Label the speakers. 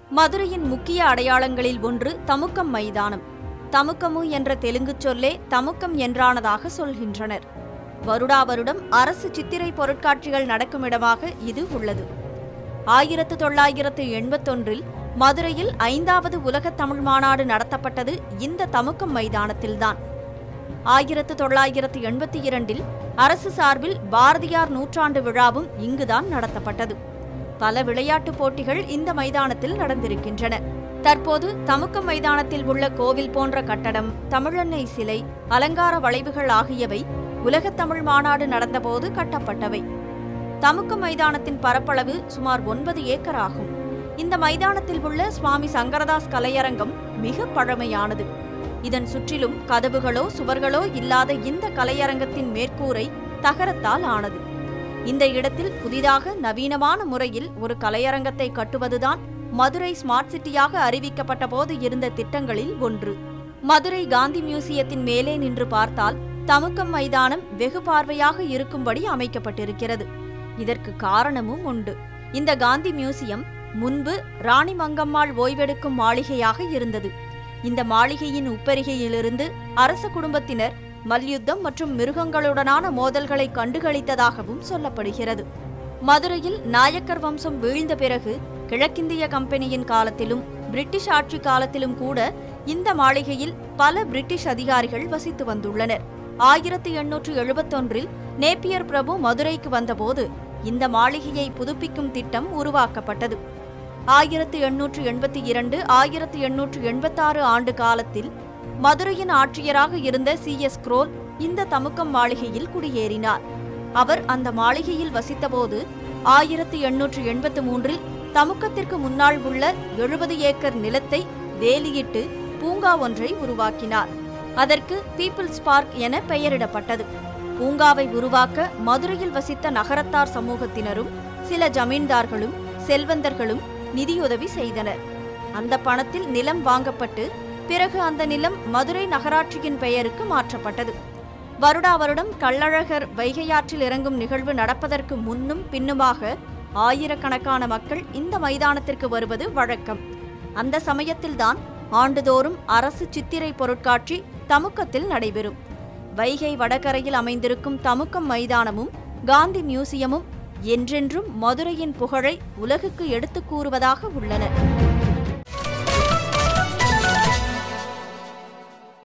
Speaker 1: மதுரையின் முக்கிய அடையாளங்களில் ஒன்று தமுக்கம் மைதானம் தமுக்கமு என்ற தெலுங்குச் சொல்லே தமுக்கம் என்றானதாக சொல்கின்றனர் வருடா வருடம் அரசு சித்திரை பொருட்காட்சிகள் நடக்கும் இடமாக இது உள்ளது ஆயிரத்து தொள்ளாயிரத்து எண்பத்தொன்றில் மதுரையில் ஐந்தாவது உலகத் தமிழ் மாநாடு நடத்தப்பட்டது இந்த தமுக்கம் மைதானத்தில்தான் ஆயிரத்து தொள்ளாயிரத்து எண்பத்தி இரண்டில் அரசு சார்பில் பாரதியார் நூற்றாண்டு விழாவும் இங்குதான் நடத்தப்பட்டது பல விளையாட்டுப் போட்டிகள் இந்த மைதானத்தில் நடந்திருக்கின்றன தற்போது தமுக்கம் மைதானத்தில் உள்ள கோவில் போன்ற கட்டடம் தமிழன்னை சிலை அலங்கார வளைவுகள் ஆகியவை உலகத் தமிழ் மாநாடு நடந்தபோது கட்டப்பட்டவை தமுக்கம் மைதானத்தின் பரப்பளவு சுமார் ஒன்பது ஏக்கர் ஆகும் இந்த மைதானத்தில் உள்ள சுவாமி சங்கரதாஸ் கலையரங்கம் மிக பழமையானது இதன் சுற்றிலும் கதவுகளோ சுவர்களோ இல்லாத இந்த கலையரங்கத்தின் மேற்கூரை தகரத்தால் ஆனது இந்த இடத்தில் புதிதாக நவீனமான முறையில் ஒரு கலையரங்கத்தை கட்டுவதுதான் மதுரை ஸ்மார்ட் சிட்டியாக அறிவிக்கப்பட்ட போது இருந்த திட்டங்களில் ஒன்று மதுரை காந்தி மியூசியத்தின் மேலே நின்று பார்த்தால் தமுக்கம் மைதானம் வெகு பார்வையாக இருக்கும்படி அமைக்கப்பட்டிருக்கிறது இதற்கு காரணமும் உண்டு இந்த காந்தி மியூசியம் முன்பு ராணி மங்கம்மாள் ஓய்வெடுக்கும் மாளிகையாக இருந்தது இந்த மாளிகையின் உப்பரிகையிலிருந்து அரச குடும்பத்தினர் மல்யுத்தம் மற்றும் மிருகங்களுடனான மோதல்களை கண்டுகளித்ததாகவும் சொல்லப்படுகிறது மதுரையில் நாயக்கர் வம்சம் வீழ்ந்த பிறகு கிழக்கிந்திய கம்பெனியின் காலத்திலும் பிரிட்டிஷ் ஆட்சி காலத்திலும் கூட இந்த மாளிகையில் பல பிரிட்டிஷ் அதிகாரிகள் வசித்து வந்துள்ளனர் ஆயிரத்தி எண்ணூற்று எழுபத்தொன்றில் நேப்பியர் பிரபு மதுரைக்கு வந்தபோது இந்த மாளிகையை புதுப்பிக்கும் திட்டம் உருவாக்கப்பட்டது ஆயிரத்து எண்ணூற்று எண்பத்தி இரண்டு ஆயிரத்து எண்ணூற்று எண்பத்தாறு ஆண்டு காலத்தில் மதுரையின் ஆட்சியராக இருந்த சி எஸ் குரோல் இந்த தமுக்கம் மாளிகையில் குடியேறினார் அவர் அந்த மாளிகையில் வசித்தபோது ஆயிரத்து எண்ணூற்று எண்பத்து மூன்றில் தமுக்கத்திற்கு முன்னால் உள்ள எழுபது ஏக்கர் நிலத்தை வேலியிட்டு பூங்கா ஒன்றை உருவாக்கினார் அதற்கு பீப்பிள்ஸ் பார்க் என பெயரிடப்பட்டது பூங்காவை உருவாக்க மதுரையில் வசித்த நகரத்தார் சமூகத்தினரும் சில ஜமீன்தார்களும் செல்வந்தர்களும் நிதியுதவி செய்தனர் அந்த பணத்தில் நிலம் வாங்கப்பட்டு பிறகு அந்த நிலம் மதுரை நகராட்சியின் பெயருக்கு மாற்றப்பட்டது வருடா வருடம் கள்ளழகர் வைகையாற்றில் இறங்கும் நிகழ்வு நடப்பதற்கு முன்னும் பின்னுமாக ஆயிரக்கணக்கான மக்கள் இந்த மைதானத்திற்கு வருவது வழக்கம் அந்த சமயத்தில்தான் ஆண்டுதோறும் அரசு சித்திரை பொருட்காட்சி தமுக்கத்தில் நடைபெறும் வைகை வடகரையில் அமைந்திருக்கும் தமுக்கம் மைதானமும் காந்தி மியூசியமும் என்றென்றும் மதுரையின் புகழை உலகுக்கு எடுத்துக் கூறுவதாக உள்ளன